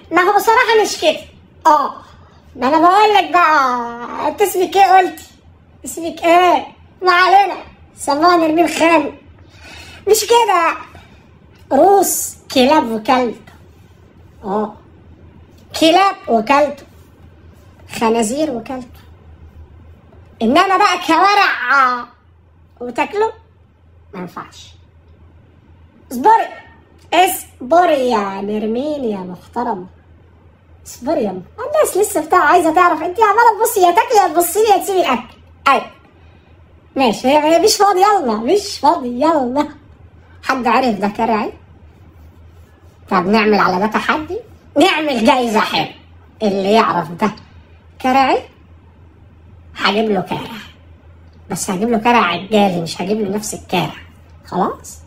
ما هو بصراحة مش كده اه ما انا بقول لك بقى انت اسمك ايه قلتي اسمك ايه ما علينا سموها نرمين خان مش كده روس كلاب وكلب اه كلاب وكلب خنازير وكلب انما بقى كوارع وتاكله ما ينفعش اصبري اصبري يا نرمين يا محترم اصبري يا م- الناس لسه بتاع عايزه تعرف انت عماله تبصي يا تاكلي يا تبصي لي يا تسيبي الاكل ايوه ماشي هي هي مش فاضي يلا مش فاضي يلا حد عرف ده كرعي طب نعمل على ده تحدي نعمل جايزه حلوه اللي يعرف ده كرعي هجيب له كارع بس هجيب له كارع عجالي مش هجيب له نفس الكارع خلاص